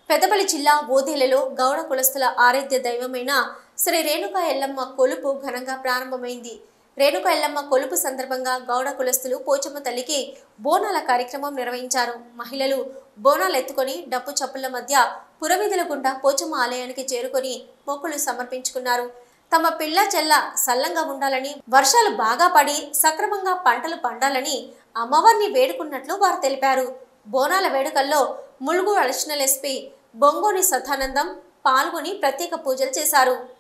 పెద్దపల్లి జిల్లా ఓదేలలో గౌడ కులస్తుల ఆరాధ్య దైవమైన శ్రీ రేణుకా ఎల్లమ్మ కొలుపు ఘనంగా ప్రారంభమైంది రేణుకా ఎల్లమ్మ కొలుపు సందర్భంగా గౌడ కులస్తులు పోచమ్మ తల్లికి బోనాల కార్యక్రమం నిర్వహించారు మహిళలు బోనాలు ఎత్తుకొని డప్పు చప్పుల మధ్య పురవీధుల గుండా పోచమ్మ ఆలయానికి చేరుకొని మొక్కులు సమర్పించుకున్నారు తమ పిల్ల చెల్ల సల్లంగా ఉండాలని వర్షాలు బాగా పడి సక్రమంగా పంటలు పండాలని అమ్మవారిని వేడుకున్నట్లు వారు తెలిపారు బోనాల వేడుకల్లో ములుగు అడిషనల్ ఎస్పీ బొంగోని సదానందం పాల్గొని ప్రత్యేక పూజలు చేశారు